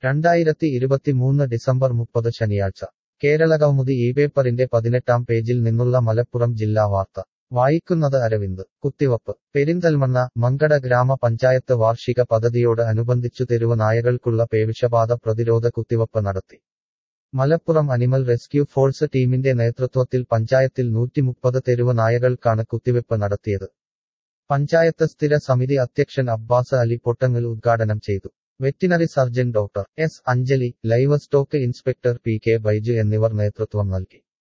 രണ്ടായിരത്തി ഇരുപത്തിമൂന്ന് ഡിസംബർ മുപ്പത് ശനിയാഴ്ച കേരളകൗമുദി ഈ പേപ്പറിന്റെ പതിനെട്ടാം പേജിൽ നിന്നുള്ള മലപ്പുറം ജില്ലാ വാർത്ത വായിക്കുന്നത് അരവിന്ദ് കുത്തിവപ്പ് പെരിന്തൽമണ്ണ മങ്കട ഗ്രാമപഞ്ചായത്ത് വാർഷിക പദ്ധതിയോട് അനുബന്ധിച്ചു തെരുവ് നായകൾക്കുള്ള പേവിഷബാധ പ്രതിരോധ കുത്തിവപ്പ് നടത്തി മലപ്പുറം അനിമൽ റെസ്ക്യൂ ഫോഴ്സ് ടീമിന്റെ നേതൃത്വത്തിൽ പഞ്ചായത്തിൽ നൂറ്റിമുപ്പത് തെരുവ് നായകൾക്കാണ് കുത്തിവെപ്പ് നടത്തിയത് പഞ്ചായത്ത് സ്ഥിര സമിതി അധ്യക്ഷൻ അബ്ബാസ് അലി പൊട്ടങ്ങൽ ഉദ്ഘാടനം ചെയ്തു veterinary surgeon doctor S Anjali livestock inspector P K Baiju എന്നിവർ നേതൃത്വം നൽകി